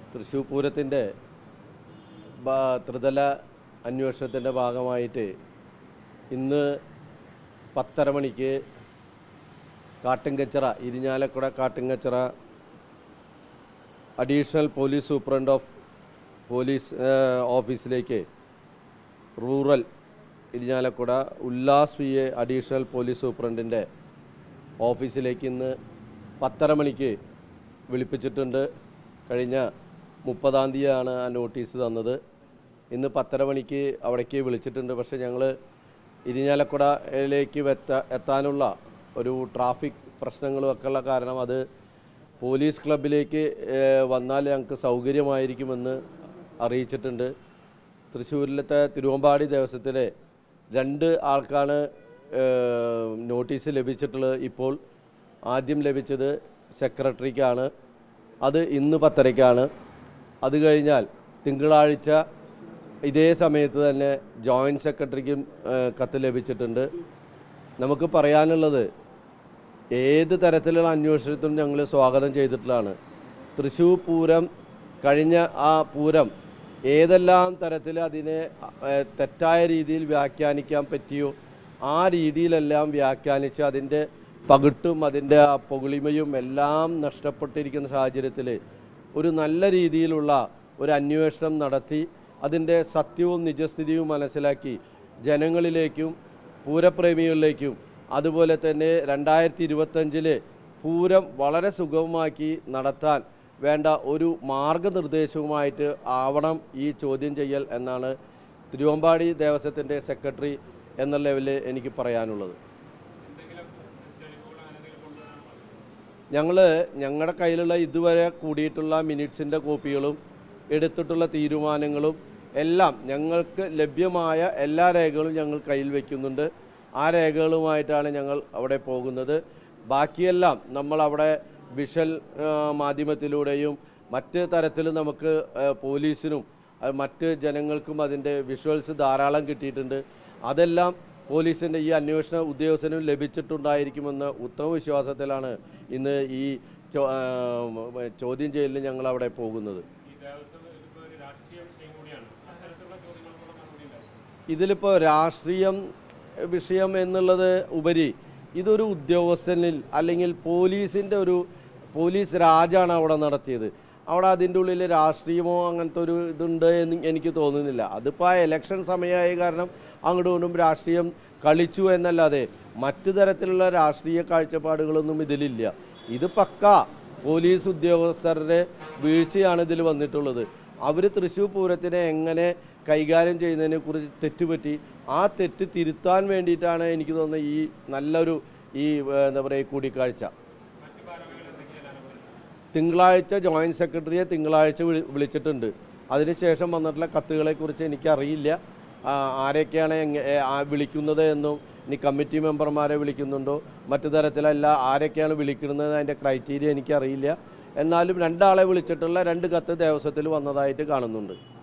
തൃശ്ശൂർ പൂരത്തിൻ്റെ ഭാ- ത്രിതല അന്വേഷണത്തിൻ്റെ ഭാഗമായിട്ട് ഇന്ന് പത്തര മണിക്ക് Kattunkachira Irinjalakuda Kattunkachira additional police superintendent of police ഏഹ്, ഓഫീസിലേക്ക് rural Irinjalakuda Ullas V A additional police സൂപ്രണ്ടിൻ്റെ ഓഫീസിലേക്ക് ഇന്ന് പത്തര മണിക്ക് വിളിപ്പിച്ചിട്ടുണ്ട് കഴിഞ്ഞ മുപ്പതാം തീയതിയാണ് ആ നോട്ടീസ് തന്നത് ഇന്ന് പത്തര മണിക്ക് അവിടേക്ക് വിളിച്ചിട്ടുണ്ട് പക്ഷേ ഞങ്ങൾ ഇരിഞ്ഞാലക്കുടയിലേക്ക് എത്ത എത്താനുള്ള ഒരു ട്രാഫിക് പ്രശ്നങ്ങളും ഒക്കെ ഉള്ള കാരണം അത് പോലീസ് ക്ലബിലേക്ക് ഏഹ്, വന്നാൽ ഞങ്ങൾക്ക് സൗകര്യമായിരിക്കുമെന്ന് അറിയിച്ചിട്ടുണ്ട് തൃശ്ശൂരിലത്തെ തിരുവമ്പാടി ദേവസ്വത്തിലെ രണ്ട് ആൾക്കാണ് ഏഹ്, നോട്ടീസ് ലഭിച്ചിട്ടുള്ളത് ഇപ്പോൾ ആദ്യം ലഭിച്ചത് സെക്രട്ടറിക്കാണ് അത് ഇന്ന് പത്തരയ്ക്കാണ് അത് കഴിഞ്ഞാൽ തിങ്കളാഴ്ച ഇതേ സമയത്ത് തന്നെ ജോയിൻറ്റ് സെക്രട്ടറിക്കും ഏഹ്, കത്ത് ലഭിച്ചിട്ടുണ്ട് നമുക്ക് പറയാനുള്ളത് ഏത് തരത്തിലുള്ള അന്വേഷണത്തിനും ഞങ്ങൾ സ്വാഗതം ചെയ്തിട്ടുള്ളതാണ് തൃശ്ശൂർ പൂരം കഴിഞ്ഞ ആ പൂരം ഏതെല്ലാം തരത്തിൽ അതിനെ ഏഹ്, തെറ്റായ രീതിയിൽ വ്യാഖ്യാനിക്കാൻ പറ്റിയോ ആ രീതിയിലെല്ലാം വ്യാഖ്യാനിച്ച് അതിൻ്റെ പകിട്ടും അതിൻ്റെ ആ പൊളിമയും എല്ലാം നഷ്ടപ്പെട്ടിരിക്കുന്ന സാഹചര്യത്തിൽ ഒരു നല്ല രീതിയിലുള്ള ഒരു അന്വേഷണം നടത്തി അതിൻ്റെ സത്യവും നിജസ്ഥിതിയും മനസ്സിലാക്കി ജനങ്ങളിലേക്കും പൂരപ്രേമികളിലേക്കും അതുപോലെ തന്നെ രണ്ടായിരത്തി ഇരുപത്തഞ്ചില് പൂരം വളരെ സുഗമമാക്കി നടത്താൻ വേണ്ട ഒരു മാർഗനിർദ്ദേശവുമായിട്ട് ആവണം ഈ ചോദ്യം ചെയ്യൽ എന്നാണ് തിരുവമ്പാടി ദേവസ്വത്തിൻ്റെ സെക്രട്ടറി എന്ന ലെവലിൽ എനിക്ക് പറയാനുള്ളത് ഞങ്ങൾ ഞങ്ങളുടെ കയ്യിലുള്ള ഇതുവരെ കൂടിയിട്ടുള്ള മിനിറ്റ്സിൻ്റെ കോപ്പികളും എടുത്തിട്ടുള്ള തീരുമാനങ്ങളും എല്ലാം ഞങ്ങൾക്ക് ലഭ്യമായ എല്ലാ രേഖകളും ഞങ്ങൾ കയ്യിൽ വയ്ക്കുന്നുണ്ട് ആ രേഖകളുമായിട്ടാണ് ഞങ്ങൾ അവിടെ പോകുന്നത് ബാക്കിയെല്ലാം നമ്മൾ അവിടെ വിഷ്വൽ ആ, മാധ്യമത്തിലൂടെയും മറ്റ് തരത്തിലും നമുക്ക് ആ, പോലീസിനും ആ, മറ്റ് ജനങ്ങൾക്കും അതിൻ്റെ വിഷ്വൽസ് ധാരാളം കിട്ടിയിട്ടുണ്ട് അതെല്ലാം പോലീസിൻ്റെ ഈ അന്വേഷണ ഉദ്യോഗസ്ഥനും ലഭിച്ചിട്ടുണ്ടായിരിക്കുമെന്ന ഉത്തമ വിശ്വാസത്തിലാണ് ഇന്ന് ഈ ചോ- ആ, ചോദ്യം ചെയ്യലിന് ഞങ്ങൾ അവിടെ പോകുന്നത് ഇതിലിപ്പോൾ രാഷ്ട്രീയം വിഷയം എന്നുള്ളത് ഉപരി ഇതൊരു ഉദ്യോഗസ്ഥനിൽ അല്ലെങ്കിൽ പോലീസിൻ്റെ ഒരു പോലീസ് രാജാണ് അവിടെ നടത്തിയത് അവിടെ അതിൻ്റെ ഉള്ളിൽ രാഷ്ട്രീയമോ അങ്ങനത്തെ ഒരു ഇതുണ്ട് എന്ന് എനിക്ക് തോന്നുന്നില്ല അതിപ്പോൾ ആ ഇലക്ഷൻ സമയമായ കാരണം അങ്ങോട്ടും ഇങ്ങോട്ടും രാഷ്ട്രീയം കളിച്ചു എന്നല്ലാതെ മറ്റു തരത്തിലുള്ള രാഷ്ട്രീയ കാഴ്ചപ്പാടുകളൊന്നും ഇതിലില്ല ഇത് പക്ക പോലീസ് ഉദ്യോഗസ്ഥരുടെ വീഴ്ചയാണ് ഇതിൽ വന്നിട്ടുള്ളത് അവർ തൃശ്ശൂർ പൂരത്തിനെ എങ്ങനെ കൈകാര്യം ചെയ്യുന്നതിനെ കുറിച്ച് തെറ്റുപറ്റി ആ തെറ്റ് തിരുത്താൻ വേണ്ടിയിട്ടാണ് എനിക്ക് തോന്നുന്നത് ഈ നല്ലൊരു ഈ ഏഹ്, എന്താ പറയുക കൂടിക്കാഴ്ച തിങ്കളാഴ്ച ജോയിൻറ്റ് സെക്രട്ടറിയെ തിങ്കളാഴ്ച വിളി വിളിച്ചിട്ടുണ്ട് അതിനുശേഷം വന്നിട്ടുള്ള കത്തുകളെ കുറിച്ച് എനിക്കറിയില്ല ആ, ആരൊക്കെയാണ് എങ്ങ- ഏ, ആ വിളിക്കുന്നത് എന്നും ഇനി കമ്മിറ്റി മെമ്പർമാരെ വിളിക്കുന്നുണ്ടോ മറ്റു തരത്തിലല്ല ആരൊക്കെയാണ് വിളിക്കുന്നത് അതിൻ്റെ ക്രൈറ്റീരിയ എനിക്കറിയില്ല എന്നാലും രണ്ടാളെ വിളിച്ചിട്ടുള്ള രണ്ട് കത്ത് ദേവസ്വത്തിൽ വന്നതായിട്ട് കാണുന്നുണ്ട്